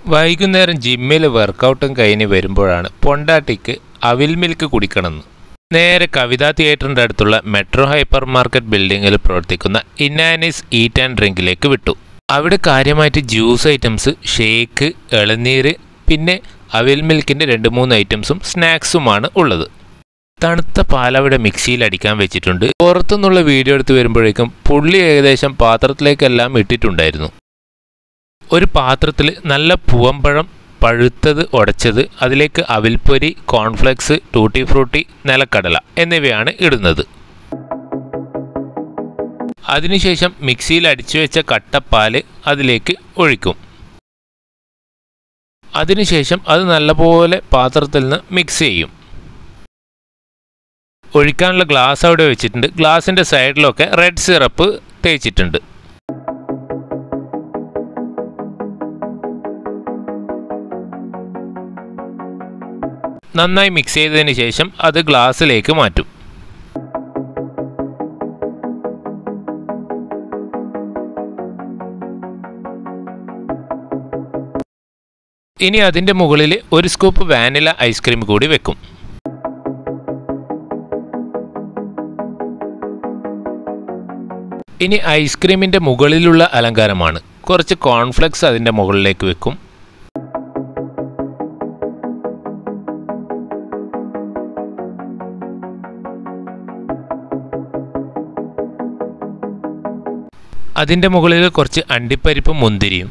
വൈകുന്നേരം ജിമ്മിൽ വർക്കൗട്ടും കഴിഞ്ഞ് വരുമ്പോഴാണ് പൊണ്ടാട്ടിക്ക് അവിൽ മിൽക്ക് കുടിക്കണമെന്ന് നേരെ കവിതാ തിയേറ്ററിൻ്റെ അടുത്തുള്ള മെട്രോ ഹൈപ്പർ മാർക്കറ്റ് ബിൽഡിങ്ങിൽ പ്രവർത്തിക്കുന്ന ഇന്നാനിസ് ഈറ്റ് ആൻഡ് ഡ്രിങ്കിലേക്ക് വിട്ടു അവിടെ കാര്യമായിട്ട് ജ്യൂസ് ഐറ്റംസ് ഷേക്ക് ഇളനീര് പിന്നെ അവിൽ മിൽക്കിൻ്റെ രണ്ട് മൂന്ന് ഐറ്റംസും സ്നാക്സുമാണ് ഉള്ളത് തണുത്ത പാലവിടെ മിക്സിയിൽ അടിക്കാൻ വെച്ചിട്ടുണ്ട് പുറത്തുനിന്നുള്ള വീഡിയോ എടുത്ത് വരുമ്പോഴേക്കും പുള്ളി ഏകദേശം പാത്രത്തിലേക്കെല്ലാം ഇട്ടിട്ടുണ്ടായിരുന്നു ഒരു പാത്രത്തിൽ നല്ല പൂവമ്പഴം പഴുത്തത് ഉടച്ചത് അതിലേക്ക് അവിൽപ്പൊരി കോൺഫ്ലെക്സ് ടൂട്ടി ഫ്രൂട്ടി നിലക്കടല എന്നിവയാണ് ഇടുന്നത് അതിനുശേഷം മിക്സിയിൽ അടിച്ചു വെച്ച കട്ടപ്പാല് അതിലേക്ക് ഒഴിക്കും അതിനുശേഷം അത് നല്ലപോലെ പാത്രത്തിൽ നിന്ന് മിക്സ് ചെയ്യും ഒഴിക്കാനുള്ള ഗ്ലാസ് അവിടെ വെച്ചിട്ടുണ്ട് ഗ്ലാസിൻ്റെ സൈഡിലൊക്കെ റെഡ് സിറപ്പ് തേച്ചിട്ടുണ്ട് നന്നായി മിക്സ് ചെയ്തതിന് ശേഷം അത് ഗ്ലാസ്സിലേക്ക് മാറ്റും ഇനി അതിൻ്റെ മുകളിൽ ഒരു സ്കൂപ്പ് വാനില ഐസ്ക്രീം കൂടി വെക്കും ഇനി ഐസ്ക്രീമിൻ്റെ മുകളിലുള്ള അലങ്കാരമാണ് കുറച്ച് കോൺഫ്ലെക്സ് അതിൻ്റെ മുകളിലേക്ക് വെക്കും അതിൻ്റെ മുകളിൽ കുറച്ച് അണ്ടിപ്പരിപ്പും മുന്തിരിയും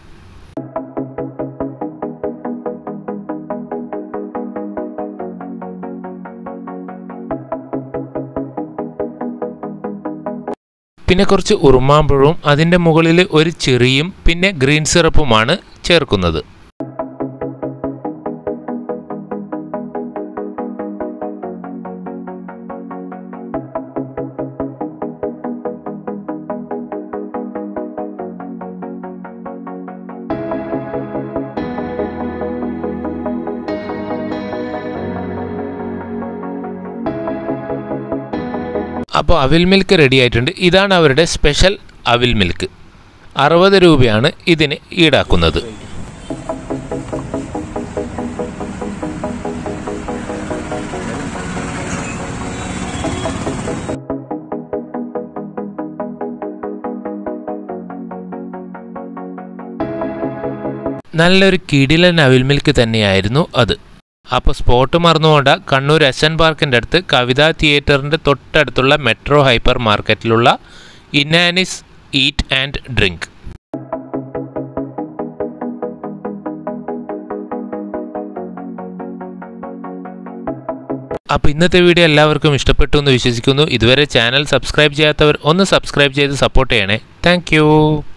പിന്നെ കുറച്ച് ഉറുമാമ്പഴവും അതിൻ്റെ മുകളിൽ ഒരു ചെറിയും പിന്നെ ഗ്രീൻ സിറപ്പുമാണ് ചേർക്കുന്നത് അപ്പോൾ അവിൽ മിൽക്ക് റെഡി ആയിട്ടുണ്ട് ഇതാണ് അവരുടെ സ്പെഷ്യൽ അവിൽ മിൽക്ക് അറുപത് രൂപയാണ് ഇതിന് ഈടാക്കുന്നത് നല്ലൊരു കിടിലൻ അവിൽ മിൽക്ക് തന്നെയായിരുന്നു അത് അപ്പോൾ സ്പോട്ട് മറന്നുകൊണ്ട കണ്ണൂർ എസ് എൻ പാർക്കിൻ്റെ അടുത്ത് കവിതാ തിയേറ്ററിൻ്റെ തൊട്ടടുത്തുള്ള മെട്രോ ഹൈപ്പർ മാർക്കറ്റിലുള്ള ഇനാനിസ് ഈറ്റ് ആൻഡ് ഡ്രിങ്ക് അപ്പോൾ ഇന്നത്തെ വീഡിയോ എല്ലാവർക്കും ഇഷ്ടപ്പെട്ടു എന്ന് വിശ്വസിക്കുന്നു ഇതുവരെ ചാനൽ സബ്സ്ക്രൈബ് ചെയ്യാത്തവർ ഒന്ന് സബ്സ്ക്രൈബ് ചെയ്ത് സപ്പോർട്ട് ചെയ്യണേ താങ്ക്